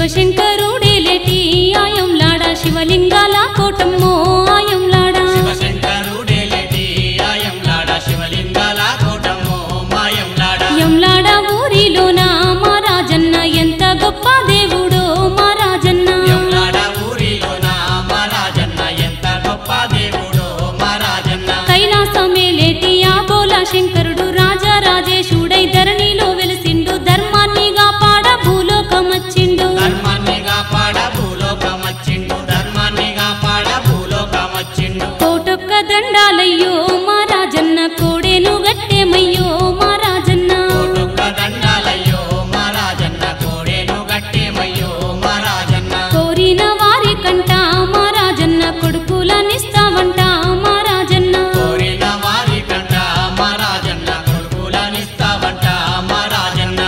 శివశంకరుడేలేటి ఆయంలాడ శివలింగాల కోటమ్మో ఆయంలాడ శివశంకరుడేలేటి ఆయంలాడ శివలింగాల కోటమ్మో మాయంలాడ ఎంలాడ ఊరిలోన మా రాజన్న ఎంత గొప్ప దేవుడో మా రాజన్న ఎంలాడ ఊరిలోన మా రాజన్న ఎంత గొప్ప దేవుడో మా రాజన్న కైలాసమేలేటి ఆ బోలా శంకరుడు రాజరాజేశుడై ధరణిలో వెలిసిండు ధర్మాన్ని కాపాడ భూలోకమచ్చిండు ధర్మాన్ని కాపాడ భూలోకమచ్చిండు ధర్మాన్ని కాపాడ భూలోకమచ్చిండు కోటొక్క దండాలయ్యో మా రాజన్న కోడేను గట్టేమయ్యో మా రాజన్న కోటొక్క దండాలయ్యో మా రాజన్న కోడేను గట్టేమయ్యో మా రాజన్న కోరిన వారి కంట మా రాజన్న కొడుకులనిస్తావంట మా రాజన్న కోరిన వారి కంట మా రాజన్న కొడుకులనిస్తావంట మా రాజన్న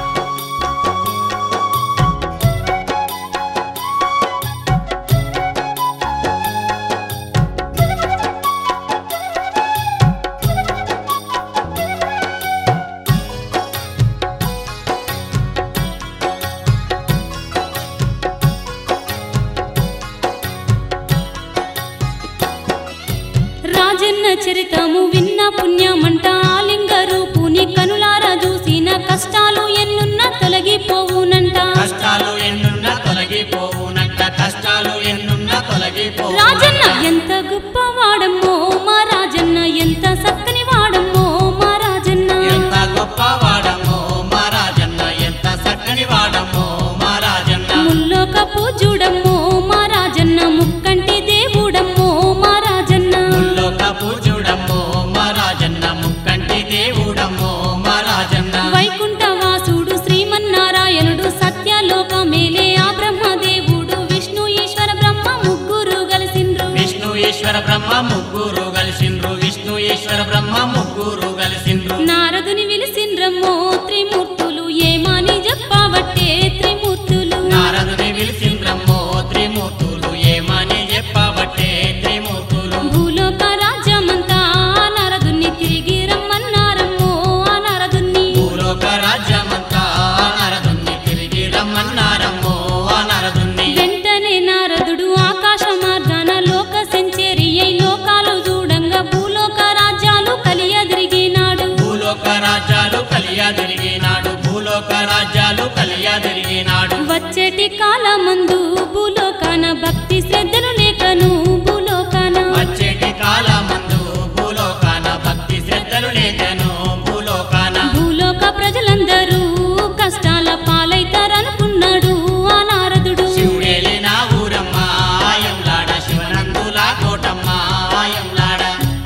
రాజన్న చరితము విన్న పుణ్యమంట ఆలింగ రూపుని కనులారా చూసిన కష్టాలు ఎన్నున్నా తొలగిపోవునంట కష్టాలు ఎన్నున్నా తొలగిపోవునంట కష్టాలు ఎన్నున్నా తొలగిపోవు రాజన్న ఎంత గొప్పవాడమ్మో మా రాజన్న ఎంత సక్కని వాడమ్మో మా రాజన్న ఎంత గొప్ప వాడమ్మో మా రాజన్న ఎంత చక్కని వాడమ్మో మా రాజన్న ముల్లోక పూజుడమ్మో మా రాజన్న ముక్కంటి దేవుడమ్మో మా రాజన్న ముల్లోక పూజుడమ్మో మా రాజన్న ముక్కంటి దేవుడమ్మో మా రాజన్న వైకుంఠ వాసుడు శ్రీమన్నారాయణుడు సత్యలోక మేలే ఆ బ్రహ్మదేవుడు విష్ణు ఈశ్వర బ్రహ్మ ముగ్గురు కలిసిండ్రు విష్ణు ఈశ్వర బ్రహ్మ ముగ్గురు కలిసిండ్రు విష్ణు ఈశ్వర బ్రహ్మ ముగ్గురు కలిసిండ్రు నారదుని విలిసిండ్రమ్మో త్రిమూర్తులు ఏమాని చెప్పవట్టే త్రిమూర్తులు నారదుని విలిసిండ్రమ్మో త్రిమూర్తులు ఏమని చెప్పబట్టే త్రిమూర్తులు భూలోక రాజ్యమంతా ఆ నారదుని తిరిగి రమ్మన్నారమ్మో ఆ నారదుని భూలోక రాజ్యమంతా ఆ నరదుణ్ణి తిరిగి రమ్మన్నారమ్మో ఆ నరదుణ్ణి వెంటనే నారదుడు ఆకాశ మార్గాన లోక సెంచేరి అయి లోకాలు చూడంగా భూలోక రాజ్యాలు కలియదిరిగినాడు భూలోక రాజ్యాలు కలియా తిరిగినాడు భూలోక రాజ్యాలు కలియా తిరిగినాడు వచ్చేటి కాలమందు భూలోకాన భక్తి శ్రద్ధలు లేకను భూలోకాన వచ్చేటి కాలమందు భూలోకాన భక్తి శ్రద్ధలు లేకను భూలోకాన భూలోక ప్రజలందరూ కష్టాల పాలైతారనుకున్నాడు ఆ నారదుడు శివుడేలి నా ఊరమ్మ ఆయంలాడ శివనందుల కోటమ్మ ఆయంలాడ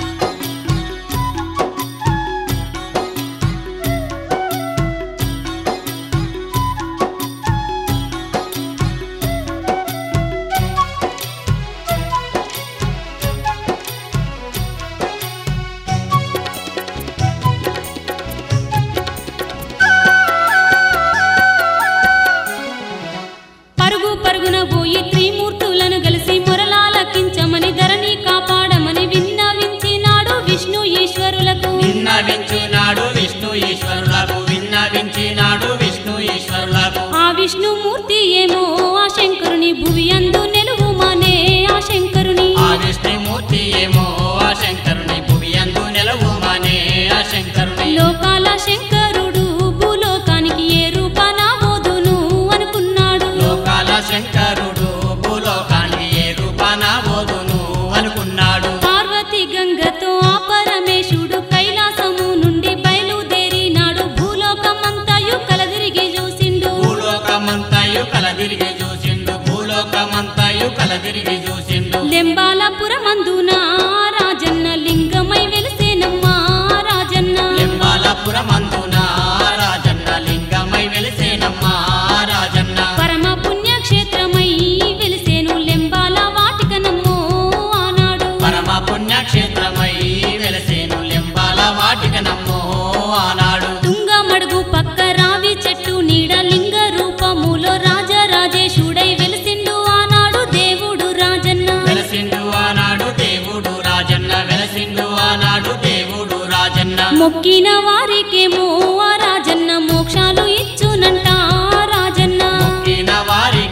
పరుగు పరుగున పోయి త్రిమూర్తులను కలిసి మొరలాలకించమని ధరణి కాపాడమని విన్నవించినాడు విష్ణు ఈశ్వరులకు విన్నవించునాడు విష్ణు ఈశ్వరులకు విన్నవించినాడు విష్ణు ఈశ్వరులకు ఆ విష్ణుమూర్తి ఏమో ఆ శంకరుని భువి అందు నెలువుమానే ఆ శంకరుని ఆ విష్ణుమూర్తి ఏమో ఆ శంకరుని భువి అందు నెలవుమానే ఆ శంకరుని లోకాల శంకరుడు భూలోకానికి ఏ రూపాన ఓదును అనుకున్నాడు లోకాల శంకరుడు భూలోకానికి ఏ రూపాన బోధును అనుకున్నాడు పార్వతి గంగతో ఆ పరమేశుడు కైలాసము నుండి బయలుదేరినాడు భూలోకమంతయు కలదిరిగి చూసిండు భూలోకమంతయు కలదిరిగి చూసిండు భూలోకమంతయు కలదిరిగి చూసిండు లెంబాలపురమందున రాజన్న లింగమై వెలిసేనమ్మా రాజన్న లింబాలపురమందున రాజన్న లింగమై వెలిసేనమ్మా రాజన్న పరమ పుణ్యక్షేత్రమై వెలిసేను లెంబాల వాటికనమ్మో ఆనాడు పరమ పుణ్యక్షేత్రమై వెలసేను లింబాల వాటిక నమ్మో ఆనాడు తుంగ మడుగు పక్క రావి చెట్టు నీడ లింగ రూపములో రాజరాజేశుడై వెలిసిండు ఆనాడు దేవుడు రాజన్న వెలసిండు ఆనాడు దేవుడు రాజన్న వెలసిండు ఆనాడు దేవుడు రాజన్న మొక్కిన వారికేమో ఆ రాజన్న మోక్షాలు ఇచ్చునంట ఆ రాజన్న మొక్కిన వారికి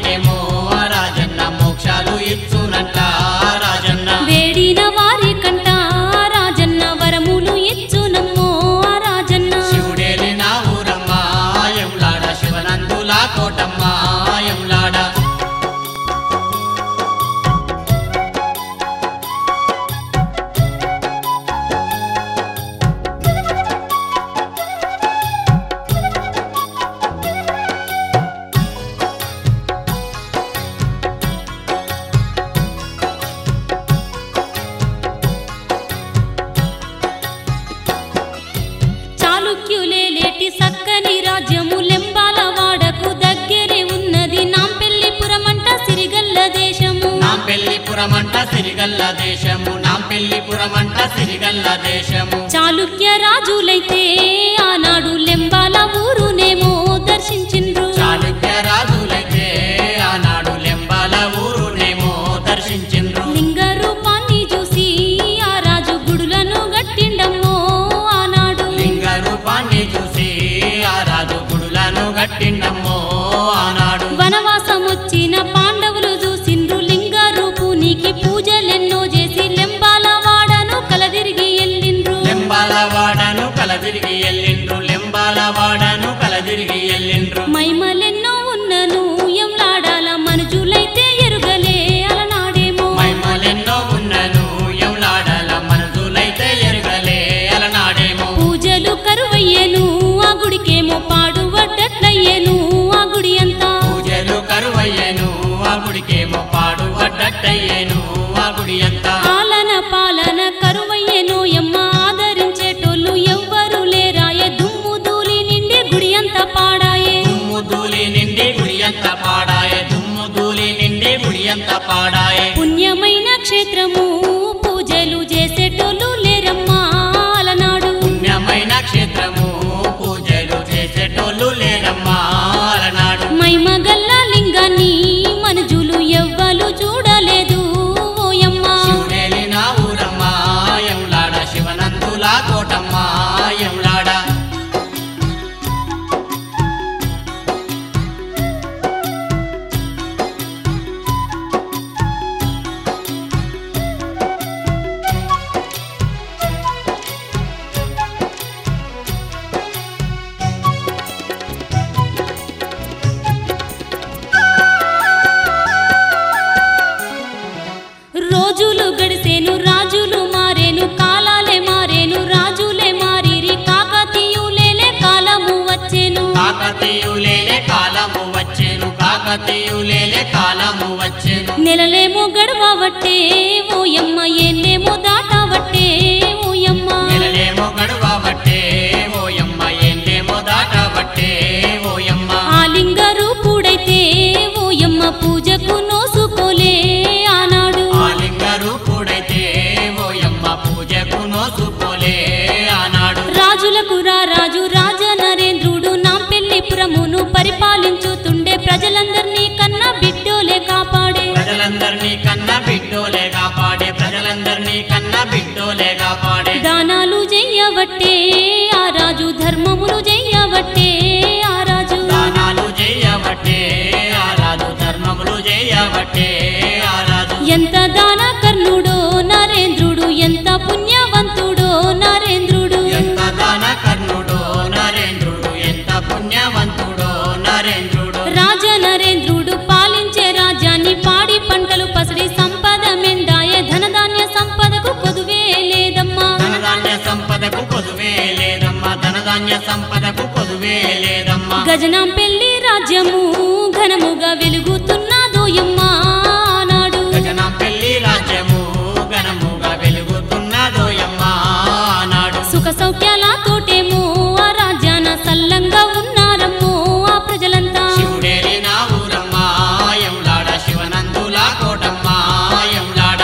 సిరిగల్ల దేశము నాంపెల్లిపురమంట సిరిగల్ల దేశము చాళుక్య రాజులైతే ఆనాడు లెంబాల ఊరునేమో దర్శించిండ్రు చాళుక్య రాజులైతే ఆనాడు లెంబాల ఊరునేమో దర్శించిండ్రు లింగ రూపాన్ని చూసి ఆ రాజు గుడులను గట్టిండమ్మో ఆనాడు లింగ రూపాన్ని చూసి ఆ రాజు గుడులను గట్టిండమ్మో ఆనాడు వనవాసం వచ్చిన పాండవులు చూసిండ్రు లింగ రూపునికి పూజలెన్నో చేసి లెంబాల వాడను కలదిరిగి ఎల్లిండ్రు లెంబాల వాడను కలదిరిగి ఎల్లిండ్రు లెంబాల వాడను కలదిరిగి ఎల్లిండ్రు మైమలెన్నో ఉన్నను ఎంలాడాల మనుజులైతే ఎరుగలే అలనాడేమో మైమలెన్నో ఉన్నను ఎంలాడల మనసులైతే ఎరుగలే అలనాడేమో పూజలు కరువయ్యేను ఆ గుడికేమో పాడువడ్డట్లయ్యేను ఆ గుడి అంతా పూజలు కరువయ్యేను ఆ గుడికేమో పాడు పడ్డట్టయ్యేను ఆ గుడి అంతా పాలన పాలన కరువయ్యేను ఎమ్మ ఆదరించేటోళ్ళు ఎవ్వరు లేరాయే దుమ్ము ధూళి నిండి గుడి అంతా పాడాయే దుమ్ము ధూళి నిండి గుడి అంత పాడాయే దుమ్ము ధూళి నిండి గుడి అంత పాడాయే పుణ్యమైన క్షేత్రము పూజలు చేసేటోళ్ళు లేరమ్మా అలనాడు పుణ్యమైన క్షేత్రము పూజలు చేసేటోళ్ళు లేరమ్మా అలనాడు మైమగల్ల లింగాన్ని మనుజులు ఎవ్వలు చూడలేదు ఓయమ్మా శివుడేలి నా ఊరమ్మా ఎంలాడ శివనందులా కోటమ్మా ఎంలాడ రోజులు గడిసేను రాజులు మారేను కాలాలే మారేను రాజులే మారిరి కాకతీయులేలే కాలము వచ్చేను కాకతీయులేలే కాలము వచ్చేను కాకతీయులేలే కాలము వచ్చేను నెలలేమో గడవబట్టే ఓయమ్మ ఏళ్ళేమో దాటవట్టే ఓయమ్మ నెలలేమో గడువబట్టే ఓయమ్మ ఏండేమో దాటబట్టే ఓయమ్మ ఆ లింగ రూపుడైతే ఓయమ్మ పూజకు నోసుకోలే ఆనాడు ఆలింగ రూపుడైతే ఓయమ్మ పూజకు నోసుకోలే ఆనాడు రాజులకు రా రాజు రాజ నరేంద్రుడు నాంపెల్లిపురమును పరిపాలించుతుండే ప్రజలందరినీ కన్నా బిడ్డోలే కాపాడే ప్రజలందరినీ కన్నా బిడ్డోలే కాపాడే ప్రజలందరినీ కన్నా బిడ్డోలే కాపాడే దానాలు చెయ్యవట్టే ఆ రాజు ధర్మములు చెయ్యవట్టే ఆ రాజు దానాలు చేయబట్టే ఆ రాజు ధర్మములు చేయబట్టే ఆ రాజు ఎంత దాన కర్ణుడో నరేంద్రుడు ఎంత పుణ్యవంతుడో నరేంద్రుడు ఎంత దాన కర్ణుడో నరేంద్రుడు ఎంత పుణ్యవంతుడో నరేంద్రుడు రాజ నరేంద్రుడు పాలించే రాజ్యాన్ని పాడి పంటలు పసిడి సంపద మెండాయే ధనధాన్య సంపదకు కొదువే లేదమ్మా ధనధాన్య సంపదకు కొదువే లేదమ్మా ధనధాన్య సంపదకు కొదువే లేదమ్మా గజనాం పెళ్లి రాజ్యము ఘనముగా వెలుగుతున్నదోయమ్మా నాడు గజనం పెళ్లి రాజ్యము ఘనముగా వెలుగుతున్నదోయమ్మా నాడు సుఖ సౌఖ్యాల తోటేమో ఆ రాజ్యాన సల్లంగా ఉన్నారమ్మో ఆ ప్రజలంతా శివుడేలి నా ఊరమ్మా ఎంలాడ శివనందులా కోటమ్మా ఎంలాడ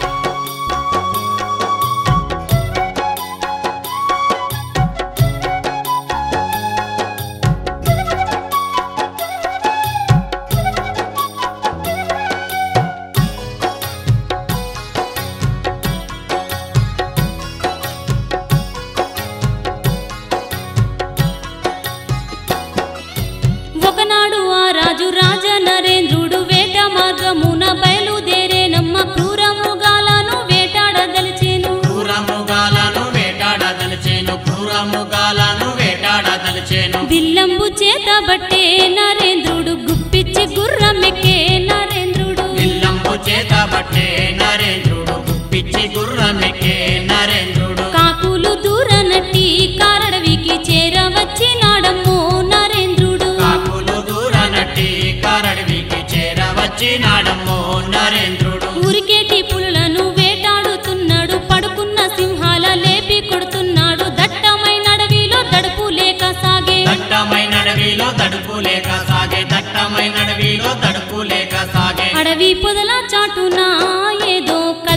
ఒకనాడు ఆ రాజు రాజ నరేంద్రుడు వేట మార్గమున బయలుదేరేనమ్మ క్రూర మృగాలను వేటాడదలిచేను క్రూరముగాలను వేటాడదలిచేను క్రూరముగాలను వేటాడదలిచేను విల్లంబు చేత బట్టే నరేంద్రుడు గుప్పిచ్చి గుర్రమెక్కే నరేంద్రుడు విల్లంబు చేత బట్టే నరేంద్రుడు గుప్పిచ్చి గుర్రమెక్కే నరేంద్రుడు కాకులు దూరనట్టి కారడవికి చేరవచ్చినాడమ్మో నరేంద్రుడు కాకులు దూరనట్టి కారడివికి చేరవచ్చినాడమ్మో నరేంద్రుడు ఊరికేటి పులులను వేటాడుతున్నాడు పడుకున్న సింహాల లేపి కొడుతున్నాడు దట్టమైన అడవిలో దడుపు లేక సాగే దట్టమైన అడవిలో తడుపు లేక సాగే దట్టమైన అడవిలో తడుపు లేక సాగే అడవి పొదల చాటున ఏదో కల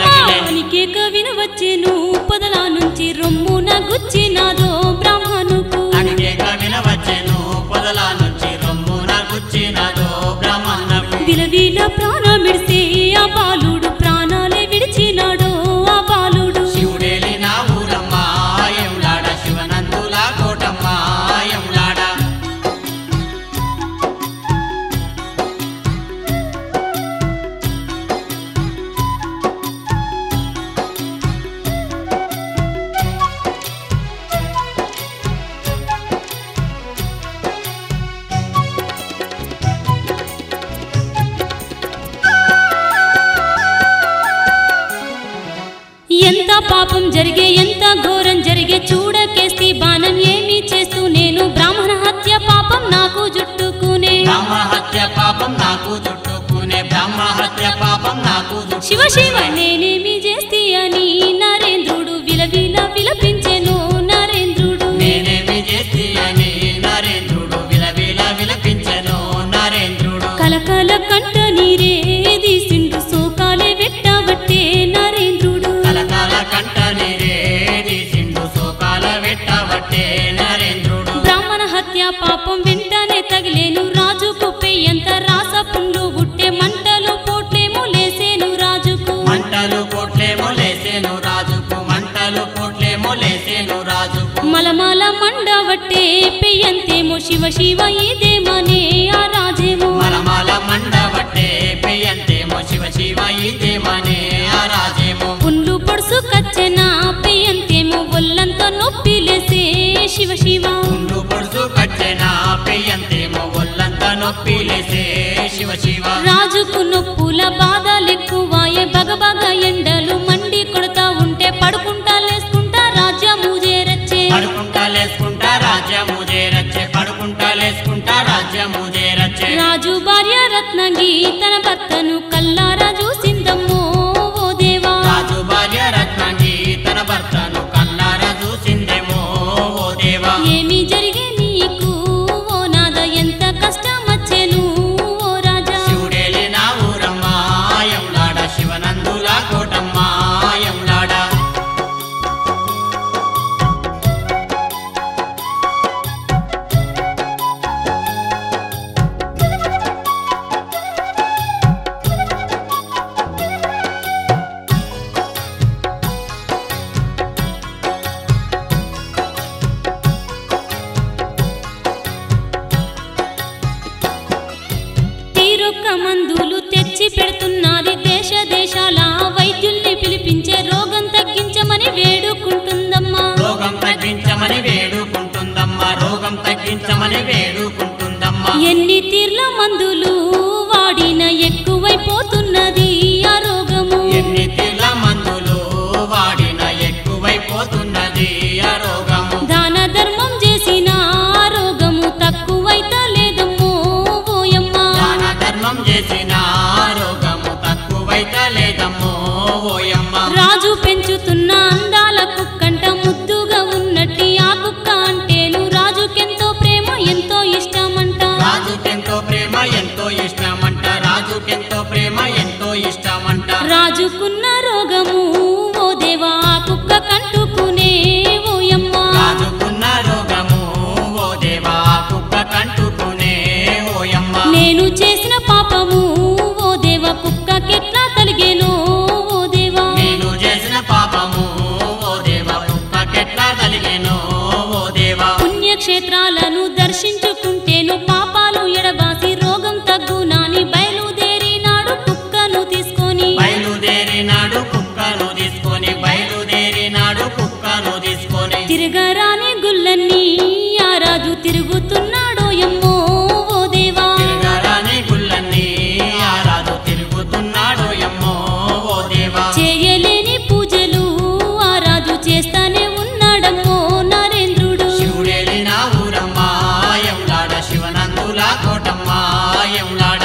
తగిలే అనికేక వినవచ్చేను పొదల నుంచి రొమ్మున గుచ్చినాదో బ్రాహ్మణుకు అనికేక వినవచ్చెను పొదల నుంచి రొమ్మున గుచ్చినదో బ్రహ్మన్నకు విలవిల ప్రాణమిడిసే ఆ బాలుడు ప్రాణాలే విడిచినాడో ఆ బాలుడు శివుడేలి నా ఊరమ్మ ఎంలాడ శివనందుల కోటమ్మ ఎంలాడ ఎంత పాపం జరిగే ఎంత ఘోరం జరిగే చూడకేస్తి బాణం ఏమి చేస్తూ నేను బ్రాహ్మణ హత్య పాపం నాకు జుట్టుకునే బ్రహ్మ హత్య పాపం నాకు చుట్టుకునే బ్రహ్మ హత్య పాపం నాకు చుట్టుకునే. శివ శివ నేనేమి చేస్తి అని నరేంద్రుడు విలవిల విలపించెను నరేంద్రుడు నేనేమి చేసి అని నరేంద్రుడు విలవిల విలపించెను నరేంద్రుడు కలకల కంట నీరే తీసిండు సోకాలే వెట్టబట్టే నరేంద్రుడు కలకాల కంట నీరేది సిండు సోకాల వెట్టబట్టే నరేంద్రుడు బ్రాహ్మణ హత్య పాపం వెంటనే తగిలేను రాజుకు పెయ్యంత రాస పుండ్లు బుట్టే మంటలు పోట్లేమో లేసేను రాజుకు మంటలు కోట్లేమో లేసేను రాజుకు మంటలు కోట్లేమో లేసేను రాజుకు మలమల మండవట్టే పెయ్యంతేమో శివ శివ ఇదేమనే ఆ రాజేమో మలమాల మండబట్టే పెయ్యంతేమో శివ శివ ఇదేమనే ఆ రాజేమో పుండ్లు పొడుసు కచ్చెనా పెయ్యంతేమో ఒళ్ళంతా నొప్పి లేసే శివ శివ గుండు పొడుసు కట్టెనా పెయ్యంతేమో ఒళ్ళంతా నొప్పి లేసే శివ శివ రాజుకు నొప్పుల బాధలెక్కువాయే బగబగ ఎండలు మండి కొడతా ఉంటే పడుకుంటా లేసుకుంటా రాజ్యము చేరచ్చే పడుకుంటా లేసుకుంటా రాజ్యము చేరచ్చే పడుకుంటా లేసుకుంటా రాజ్యము చేరచ్చే రాజు భార్య రత్నంగి తన భర్తను కల్లారా చూసిందమ్మో ఓ దేవా రాజు భార్య రత్నాంగి తన భర్తను కల్లారా చూసిందేమో ఓ దేవా ఏమి జరిగే నీకు ఓ నాద ఎంత కష్టం వచ్చేను ఓ రాజా శివుడేలి నా ఊరమ్మ ఎంలాడ శివనందుల కోటమ్మ ఎంలాడ తీరొక్క మందులు తెచ్చి పెడుతున్నది దేశ దేశాల వైద్యుల్ని పిలిపించే రోగం తగ్గించమని వేడుకుంటుందమ్మా రోగం తగ్గించమని వేడుకుంటుందమ్మా రోగం తగ్గించమని వేడుకుంటుందమ్మా ఎన్ని తీర్ల మందులు వాడిన ఎక్కువైపోతున్నది ఆ రోగము ఎన్ని తీర్ల మందులు వాడిన ఎక్కువైపోతున్నది ఆ రోగము దాన ధర్మం చేసిన ఆ రోగము తక్కువైతే లేదమ్మో ఓయమ్మా దాన ధర్మం చేసిన ఆ రోగము తక్కువైతే లేదమ్మో ఓయమ్మ రాజు పెంచుతున్న అందాల కుక్కంట ముద్దుగా ఉన్నట్టి ఆ కుక్క అంటేను రాజుకెంతో ప్రేమ ఎంతో ఇష్టమంట రాజుకెంతో ప్రేమ ఎంతో ఇష్టమంట రాజుకెంతో ప్రేమ ఎంతో ఇష్టమంట రాజుకున్న రోగము ఓ దేవా ఆ కుక్క కంటుకునే ఓయమ్మా రాజుకున్న రోగము ఓ దేవా కుక్క కంటుకునే ఓయమ్మ నేను చేసిన పాపము ఓ దేవా కుక్కకెట్లా తలిగేనో ఓ దేవా నేను చేసిన పాపము ఓ దేవా కుక్కకెట్లా కలిగేనో ఓ దేవా పుణ్యక్షేత్రాలను దర్శించుకుంటేను పాపాలు ఎడబాసి రోగం తగ్గునాని బయలుదేరినాడు కుక్కను తీసుకొని బయలుదేరినాడు కుక్కను తీసుకొని బయలుదేరినాడు కుక్కను తీసుకొని తిరగరాని గుల్లన్నీ ఆ రాజు తిరుగుతున్నాడో ఎమ్మో ఓ దేవా తిరగరాని గుళ్ళన్నీ ఆ రాజు తిరుగుతున్నాడు ఎమ్మో ఓ దేవా చేయలేని పూజలు ఆ రాజు చేస్తానే ఉన్నాడమ్మో నరేంద్రుడు శివుడేలి నా ఊరమ్మ ఎంలాడ శివనందుల కోటమ్మ ఎంలాడ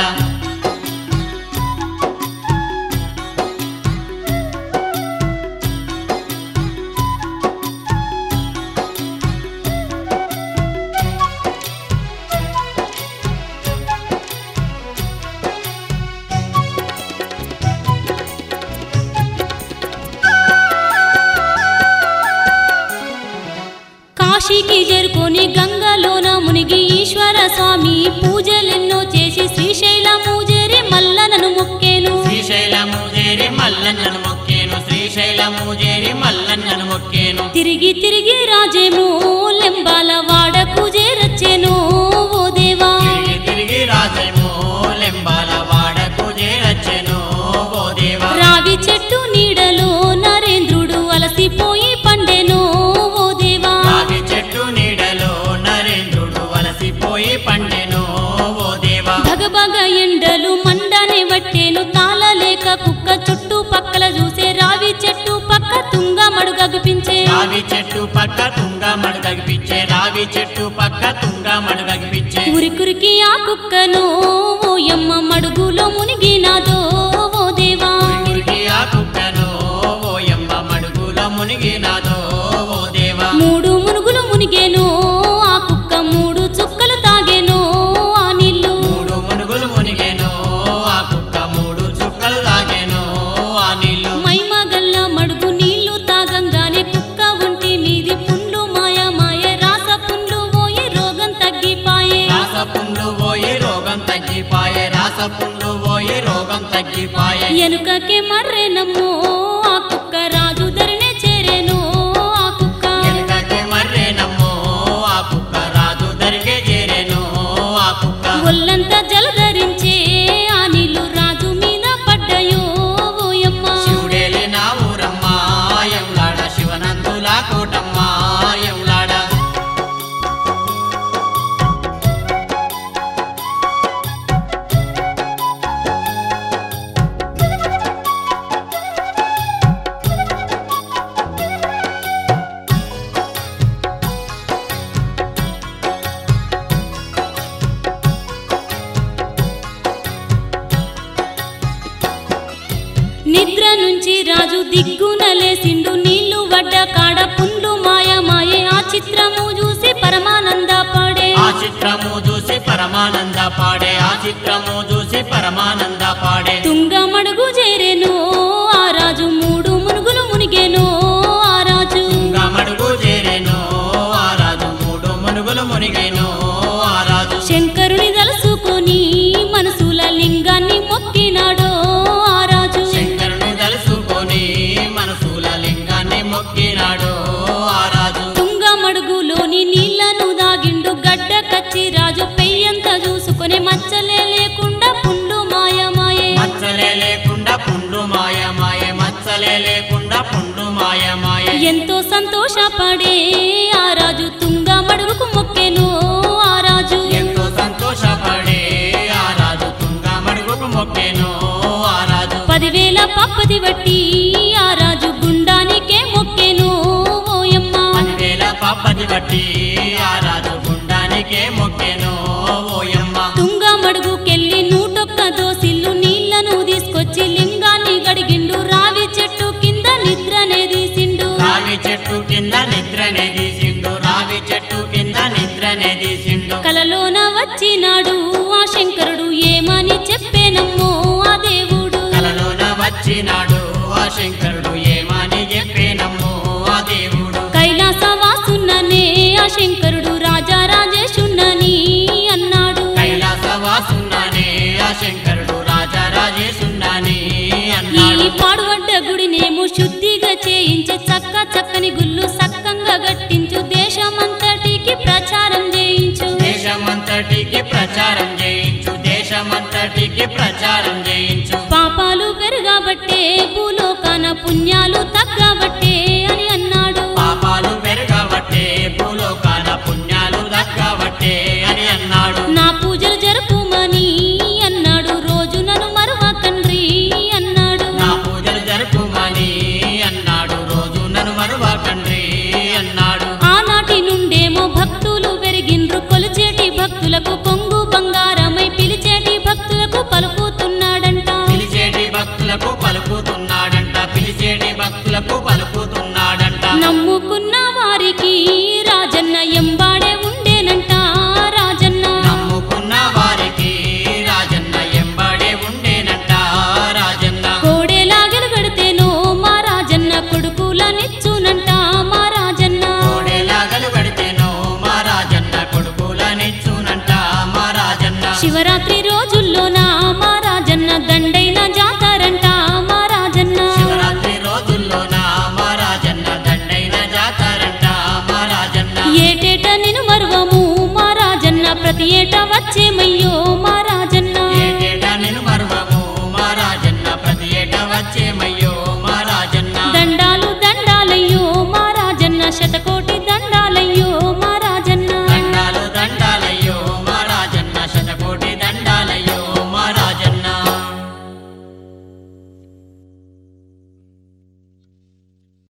కాశీకి చేరుకొని గంగలోన మునిగి ఈశ్వర స్వామి పూజలెన్నో చేసి శ్రీశైలము చేరి మల్లనను మొక్కేను శ్రీశైలము చేరి మల్లన్నను మొక్కేను శ్రీశైలము చేరి మల్లన్నను మొక్కేను తిరిగి తిరిగి రాజేమో లెంబాల వాడకు చేరచ్చేను ఓ దేవా తిరిగి తిరిగి రాజేమో లెంబాల వాడకు చేరచ్చెను ఓ దేవా రావి చెట్టు నీడలో నరేంద్రుడు అలసిపోయి పండెను ఓ దేవా రావి చెట్టు నీడలో నరేంద్రుడు వలసిపోయి పండెను ఓ దేవా భగభగ ఎండలు మండనే వట్టేను తాళలేక కుక్క చుట్టూ పక్కల చూసే రావి చెట్టు పక్క తుంగ మడుగగుపించే రావి చెట్టు పక్క తుంగ మడుగగిపించే రావి చెట్టు పక్క తుంగ మడుగగిపించే ఉరికురికి ఆ కుక్కను ఓయమ్మ మడుగులో మునిగినాదో ఓ దేవా ఉరికి ఆ కుక్కను ఓయమ్మ మడుగులో మునిగినాదో ఓ దేవా మూడు మునుగులు మునిగేను ఆ కుక్క మూడు చుక్కలు తాగేను ఆ నీళ్లు మూడు మునుగులు మునిగేను ఆ కుక్క మూడు చుక్కలు తాగేను ఆ నీళ్లు మైమగల్ల మడుగు నీళ్లు తాగంగానే కుక్క ఒంటి మీది పుండ్లు మాయ మాయ రాస పుండ్లు పోయి రోగం తగ్గిపాయే రాస పుండ్లు పోయి రోగం తగ్గిపాయే రాస పుండ్లు పోయి రోగం తగ్గిపాయే ఎనుకకే మర్రెనమ్మో ఆ కుక్క రాజు ధరనే చేరేను ఆ కుక్క వెనుకకి మర్రేనమ్మో ఆ కుక్క రాజు దరిగే చేరేను ఆ కుక్క ఒళ్ళంతా జలధరించే ఆ నీళ్లు రాజు మీద పడ్డాయో ఓయమ్మ శివుడేలి నా ఊరమ్మ ఎంలాడ శివనందుల కోటమ్మ ఎంలాడ నిద్ర నుంచి రాజు దిగ్గున లేసిండు నీళ్లు వడ్డ కాడ పుండ్లు మాయ మాయే ఆ చిత్రము చూసి పరమానంద పడే ఆ చిత్రము చూసి పరమానంద పాడే ఆ చిత్రము చూసి పరమానంద పాడే తుంగ మడుగు చేరేను ఆ రాజు మూడు మునుగులు మునిగేను ఆ రాజు గమడుగు చేరేను ఆ రాజు మూడు మునుగులు మునిగేను ఆ రాజు శంకరుని తలుసుకొని మనసుల లింగాన్ని మొక్కినాడో ఆ రాజు శంకరుని తలుసుకొని మనసుల లింగాన్ని మొక్కినాడు ఆ రాజు తుంగ మడుగులోని నీళ్లను దాగిండు గడ్డ కచ్చి రాజు పెయ్యంత చూసుకొని మచ్చలే లేకుండా పుండు మాయమాయే మచ్చలే లేకుండా పుండ్లు మాయమాయే మచ్చలే లేకుండా పుండ్లు మాయమాయే ఎంతో సంతోషపడే ఆ రాజు తుంగ మడుగుకు మొక్కెను ఆ రాజు ఎంతో సంతోషపడే ఆ రాజు తుంగ మడుగుకు మొక్కేను ఆ రాజు పదివేల పప్పది బట్టి ఆ రాజు గుండానికే మొక్కెను ఓయమ్మ పదివేల పాపది బట్టి ఆ రాజు గుండానికే మొక్కేను ఓయమ్మ తుంగ మడుగుకెళ్ళి నూటొక్క దోసిల్లు నీళ్లను తీసుకొచ్చి లింగాన్ని గడిగిండు రావి చెట్టు కింద నిద్రనే తీసిండు రావి చెట్టు కింద నిద్రనే తీసిండు రావి చెట్టు కింద నిద్రనే తీసిండు కలలోన వచ్చినాడు ఆ శంకరుడు ఏమని చెప్పేనమ్మో ఆ దేవుడు కలలోన వచ్చినాడు ఆ శంకరుడు ఏమని చెప్పేనమ్మో ఆ దేవుడు కైలాసవాసున్ననే ఆ శంకరుడు రాజా రాజేశున్నని అన్నాడు కైలాసవాసున్నానే ఆ శంకరుడు రాజా రాజేసున్నానే ఈ అన్నాడు పాడుబడ్డ గుడినేమో శుద్ధిగా చేయించి చక్క చక్కని గుళ్ళు సక్కంగా గట్టించు దేశమంతటికి ప్రచారం చేయించు దేశమంతటికి ప్రచారం చేయించు దేశమంతటికి ప్రచారం చేయించు పాపాలు పెరగబట్టే భూలోకాన పుణ్యాలు తగ్గబట్టే అని అన్నాడు పాపాలు పెరగబట్టే భూలోకాన పుణ్యాలు దక్కబట్టే అని అన్నాడు నా పూజలు జరుపుమని అన్నాడు రోజు నన్ను మరువకండ్రి అన్నాడు నా పూజలు జరుపుమని అన్నాడు రోజు నన్ను మరువకండ్రి అన్నాడు ఆనాటి నుండేమో భక్తులు పెరిగిండ్రు కొలిచేటి భక్తులకు కొంగు బంగారమై పిలిచేటి భక్తులకు పలుకుతున్నాడంట పిలిచేటి భక్తులకు పలుకుతున్నాడంట పిలిచేటి భక్తులకు పలుకుతున్నాడంట ప్రతి ఏటా వచ్చేమయ్యో